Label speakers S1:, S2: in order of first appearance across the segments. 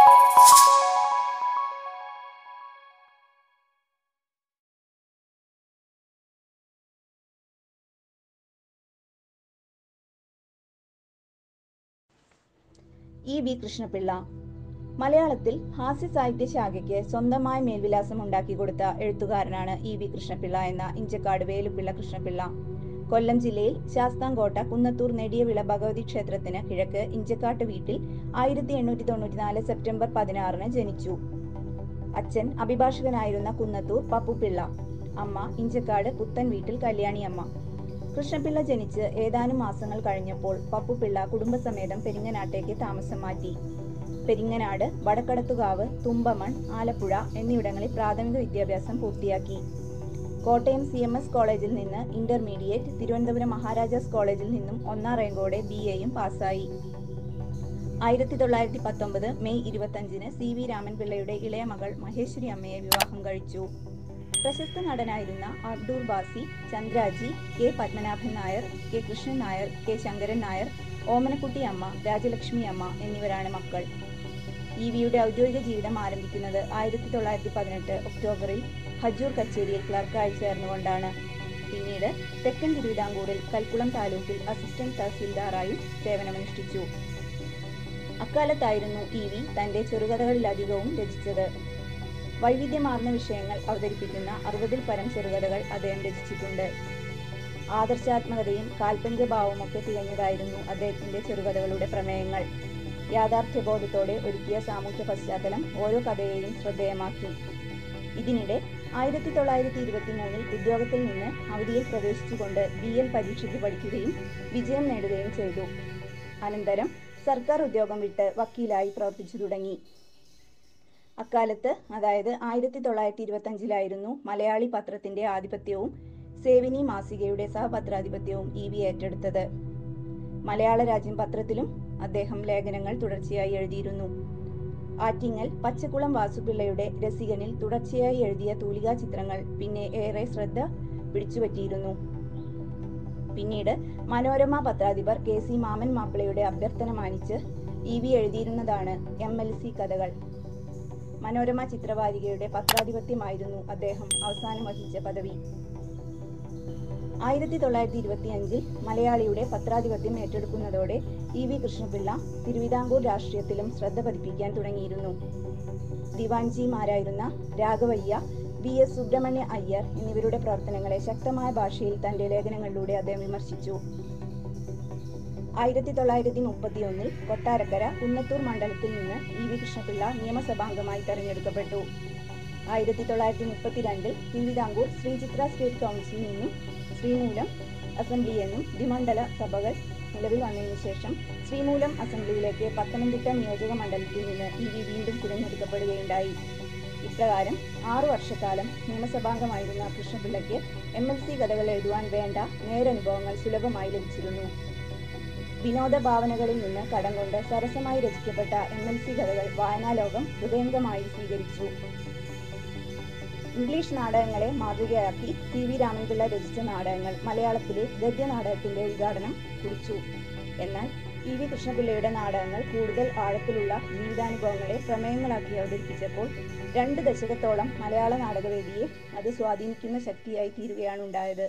S1: E V Krishnapillai മലയാളത്തിൽ ഹാസ്യ സാഹിത്യ ശാഖയ്ക്ക് സ്വന്തമായ മേൽവിലാസം ഉണ്ടാക്കി കൊടുത്ത എഴുത്തുകാരനാണ് ഇ വി കൃഷ്ണപിള്ള എന്ന ഇഞ്ചക്കാട് വേലുപ്പിള്ള കൃഷ്ണപിള്ള കൊല്ലം ജില്ലയിൽ ശാസ്താംകോട്ട കുന്നത്തൂർ നെടിയവിള ഭഗവതി ക്ഷേത്രത്തിന് കിഴക്ക് ഇഞ്ചക്കാട്ട് വീട്ടിൽ ആയിരത്തി എണ്ണൂറ്റി തൊണ്ണൂറ്റിനാല് സെപ്റ്റംബർ പതിനാറിന് ജനിച്ചു അച്ഛൻ അഭിഭാഷകനായിരുന്ന കുന്നത്തൂർ പപ്പുപിള്ള അമ്മ ഇഞ്ചക്കാട് പുത്തൻ വീട്ടിൽ കല്യാണിയമ്മ കൃഷ്ണപിള്ള ജനിച്ച് ഏതാനും മാസങ്ങൾ കഴിഞ്ഞപ്പോൾ പപ്പുപിള്ള കുടുംബസമേതം പെരിങ്ങനാട്ടേക്ക് താമസം മാറ്റി പെരിങ്ങനാട് വടക്കടത്തുകാവ് തുമ്പമൺ ആലപ്പുഴ എന്നിവിടങ്ങളിൽ പ്രാഥമിക വിദ്യാഭ്യാസം പൂർത്തിയാക്കി കോട്ടയം സി എം എസ് കോളേജിൽ നിന്ന് ഇന്റർമീഡിയറ്റ് തിരുവനന്തപുരം മഹാരാജാസ് കോളേജിൽ നിന്നും ഒന്നാം റാങ്കോടെ ബി എയും പാസ്സായി ആയിരത്തി തൊള്ളായിരത്തി പത്തൊമ്പത് മെയ് ഇരുപത്തഞ്ചിന് സി വി രാമൻപിള്ളയുടെ ഇളയ മകൾ മഹേശ്വരി അമ്മയെ വിവാഹം കഴിച്ചു പ്രശസ്ത നടനായിരുന്ന Abdur Basi Chandraji K Padmanabhan Nair K Krishnan Nair K Sankaran Nair Omanakutty Amma Rajalakshmi അമ്മ എന്നിവരാണ് മക്കൾ ഇ വിയുടെ ഔദ്യോഗിക ജീവിതം ആരംഭിക്കുന്നത് ആയിരത്തി തൊള്ളായിരത്തി പതിനെട്ട് ഒക്ടോബറിൽ ഹജൂർ കച്ചേരിയിൽ ക്ലർക്കായി ചേർന്നുകൊണ്ടാണ് പിന്നീട് തെക്കൻ തിരുവിതാംകൂറിൽ കൽക്കുളം താലൂക്കിൽ അസിസ്റ്റന്റ് തഹസീൽദാറായും സേവനമനുഷ്ഠിച്ചു അക്കാലത്തായിരുന്നു ഇ വി തന്റെ ചെറുകഥകളിലധികവും രചിച്ചത് വൈവിധ്യമാർന്ന വിഷയങ്ങൾ അവതരിപ്പിക്കുന്ന അറുപതിൽ പരം ചെറുകഥകൾ അദ്ദേഹം രചിച്ചിട്ടുണ്ട് ആദർശാത്മകതയും കാൽപ്പനിക ഭാവമൊക്കെ തികഞ്ഞതായിരുന്നു അദ്ദേഹത്തിന്റെ ചെറുകഥകളുടെ പ്രമേയങ്ങൾ യാഥാർത്ഥ്യബോധത്തോടെ ഒരുക്കിയ സാമൂഹ്യ പശ്ചാത്തലം ഓരോ കഥയെയും ശ്രദ്ധേയമാക്കി ഇതിനിടെ ആയിരത്തി തൊള്ളായിരത്തി ഇരുപത്തി മൂന്നിൽ ഉദ്യോഗത്തിൽ നിന്ന് അവധിയിൽ പ്രവേശിച്ചുകൊണ്ട് ബി എൽ പരീക്ഷയ്ക്ക് പഠിക്കുകയും വിജയം നേടുകയും ചെയ്തു അനന്തരം സർക്കാർ ഉദ്യോഗം വിട്ട് വക്കീലായി പ്രവർത്തിച്ചു തുടങ്ങി അക്കാലത്ത് അതായത് ആയിരത്തി തൊള്ളായിരത്തി ഇരുപത്തി അഞ്ചിലായിരുന്നു മലയാളി പത്രത്തിന്റെ ആധിപത്യവും സേവിനി മാസികയുടെ സഹപത്രാധിപത്യവും ഇ വി ഏറ്റെടുത്തത് മലയാള രാജ്യം പത്രത്തിലും അദ്ദേഹം ലേഖനങ്ങൾ തുടർച്ചയായി എഴുതിയിരുന്നു ആറ്റിങ്ങൽ പച്ചക്കുളം വാസുപിള്ളയുടെ രസികനിൽ തുടർച്ചയായി എഴുതിയ തൂലികാ ചിത്രങ്ങൾ പിന്നെ ഏറെ ശ്രദ്ധ പിടിച്ചുപറ്റിയിരുന്നു പിന്നീട് മനോരമ പത്രാധിപർ കെ സി മാമൻ മാപ്പിളയുടെ അഭ്യർത്ഥന മാനിച്ച് ഇ വി എഴുതിയിരുന്നതാണ് എം എൽ സി കഥകൾ മനോരമ ചിത്രവാരികയുടെ പത്രാധിപത്യമായിരുന്നു അദ്ദേഹം അവസാനം വഹിച്ച പദവി ആയിരത്തി തൊള്ളായിരത്തി ഇരുപത്തി അഞ്ചിൽ മലയാളിയുടെ പത്രാധിപത്യം ഏറ്റെടുക്കുന്നതോടെ ഇ വി കൃഷ്ണപിള്ള തിരുവിതാംകൂർ രാഷ്ട്രീയത്തിലും ശ്രദ്ധ പതിപ്പിക്കാൻ തുടങ്ങിയിരുന്നു ദിവാൻജിമാരായിരുന്ന രാഘവയ്യ വി എസ് സുബ്രഹ്മണ്യ അയ്യർ എന്നിവരുടെ പ്രവർത്തനങ്ങളെ ശക്തമായ ഭാഷയിൽ തന്റെ ലേഖനങ്ങളിലൂടെ അദ്ദേഹം വിമർശിച്ചു ആയിരത്തി തൊള്ളായിരത്തി മുപ്പത്തിയൊന്നിൽ കൊട്ടാരക്കര കുന്നത്തൂർ മണ്ഡലത്തിൽ നിന്ന് ഇ വി കൃഷ്ണപിള്ള നിയമസഭാംഗമായി തെരഞ്ഞെടുക്കപ്പെട്ടു ആയിരത്തി തൊള്ളായിരത്തി മുപ്പത്തിരണ്ടിൽ തിരുവിതാംകൂർ ശ്രീചിത്ര സ്റ്റേറ്റ് കൗൺസിലിൽ നിന്നും ശ്രീമൂലം അസംബ്ലി എന്നും ദ്വിമണ്ഡല സഭകൾ നിലവിൽ വന്നതിനു ശേഷം ശ്രീമൂലം അസംബ്ലിയിലേക്ക് പത്തനംതിട്ട നിയോജക മണ്ഡലത്തിൽ നിന്ന് ഇ വി വീണ്ടും തിരഞ്ഞെടുക്കപ്പെടുകയുണ്ടായി ഇപ്രകാരം ആറു വർഷക്കാലം നിയമസഭാംഗമായിരുന്ന കൃഷ്ണപിള്ളയ്ക്ക് എം എൽ സി കഥകൾ എഴുതുവാൻ വേണ്ട നേരനുഭവങ്ങൾ സുലഭമായി ലഭിച്ചിരുന്നു വിനോദ ഭാവനകളിൽ നിന്ന് കടം കൊണ്ട് സരസമായി രചിക്കപ്പെട്ട എം എൽ സി കഥകൾ വായനാലോകം ഹൃദയംഗമായി സ്വീകരിച്ചു ഇംഗ്ലീഷ് നാടകങ്ങളെ മാതൃകയാക്കി സി വി രാമൻപിള്ള രചിച്ച നാടകങ്ങൾ മലയാളത്തിലെ ഗദ്യ നാടകത്തിന്റെ ഉദ്ഘാടനം കുറിച്ചു എന്നാൽ ഇ വി കൃഷ്ണപിള്ളയുടെ നാടകങ്ങൾ കൂടുതൽ ആഴത്തിലുള്ള ജീവിതാനുഭവങ്ങളെ പ്രമേയങ്ങളാക്കി അവതരിപ്പിച്ചപ്പോൾ രണ്ട് ദശകത്തോളം മലയാള നാടകവേദിയെ അത് സ്വാധീനിക്കുന്ന ശക്തിയായി തീരുകയാണ് ഉണ്ടായത്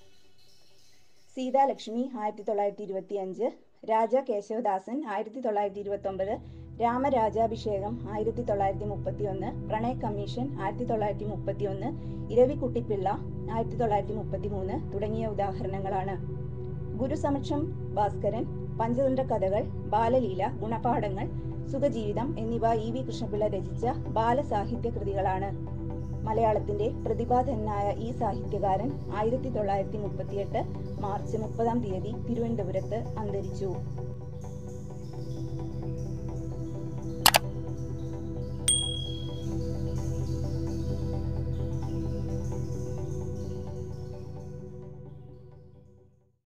S1: സീതാലക്ഷ്മി ആയിരത്തി തൊള്ളായിരത്തി ഇരുപത്തി അഞ്ച് രാജ കേശവദാസൻ ആയിരത്തി തൊള്ളായിരത്തി ഇരുപത്തി ഒമ്പത് രാമരാജാഭിഷേകം ആയിരത്തി തൊള്ളായിരത്തി മുപ്പത്തി ഒന്ന് പ്രണയ കമ്മീഷൻ ആയിരത്തി തൊള്ളായിരത്തി മുപ്പത്തി ഒന്ന് ഇരവിക്കുട്ടിപ്പിള്ള ആയിരത്തി തൊള്ളായിരത്തി മുപ്പത്തി മൂന്ന് തുടങ്ങിയ ഉദാഹരണങ്ങളാണ് ഗുരുസമക്ഷം ഭാസ്കരൻ പഞ്ചതന്ത്ര കഥകൾ ബാലലീല ഗുണപാഠങ്ങൾ സുഖജീവിതം എന്നിവ ഇ വി കൃഷ്ണപിള്ള രചിച്ച ബാലസാഹിത്യ കൃതികളാണ് മലയാളത്തിന്റെ പ്രതിഭാധനായ ഈ സാഹിത്യകാരൻ ആയിരത്തി തൊള്ളായിരത്തി മുപ്പത്തിയെട്ട് മാർച്ച് മുപ്പതാം തീയതി തിരുവനന്തപുരത്ത് അന്തരിച്ചു